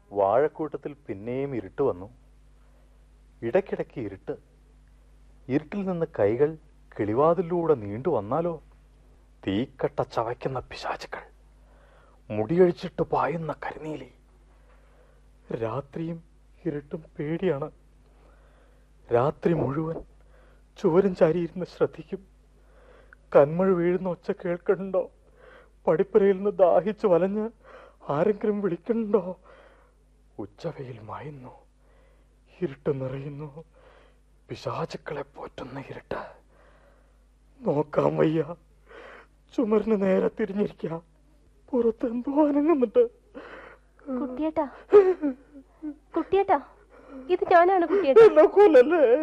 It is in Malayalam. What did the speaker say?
വാഴക്കൂട്ടത്തിൽ പിന്നെയും ഇരുട്ട് വന്നു ഇടയ്ക്കിടയ്ക്ക് ഇരുട്ട് ഇരുട്ടിൽ നിന്ന് കൈകൾ കിളിവാതിലൂടെ നീണ്ടു വന്നാലോ തീക്കട്ട ചവയ്ക്കുന്ന പിശാചുക്കൾ മുടിയഴിച്ചിട്ട് പായുന്ന കരിനീലി രാത്രിയും ഇരുട്ടും പേടിയാണ് രാത്രി മുഴുവൻ ചുവരും ചാരിയിരുന്ന് ശ്രദ്ധിക്കും കന്മഴ വീഴുന്ന ഒച്ച കേൾക്കണുണ്ടോ പടിപ്പുരയിൽ നിന്ന് ദാഹിച്ചു വലഞ്ഞ് ആരെങ്കിലും വിളിക്കണുണ്ടോ ഉച്ചവെയിൽ മായുന്നു ഇരുട്ട് നിറയുന്നു പിശാചുക്കളെ പോറ്റുന്ന ഇരുട്ട് നോക്കാം വയ്യ ചുമരിന് നേരെ തിരിഞ്ഞിരിക്കാം പുറത്ത് എന്തോ അനങ്ങുന്നുണ്ട് കുട്ടിയേട്ടാ കുട്ടിയേട്ടാ ഇത് ഞാനാണ് കുട്ടിയേട്ടാ എന്നെ കൊല്ലല്ലേ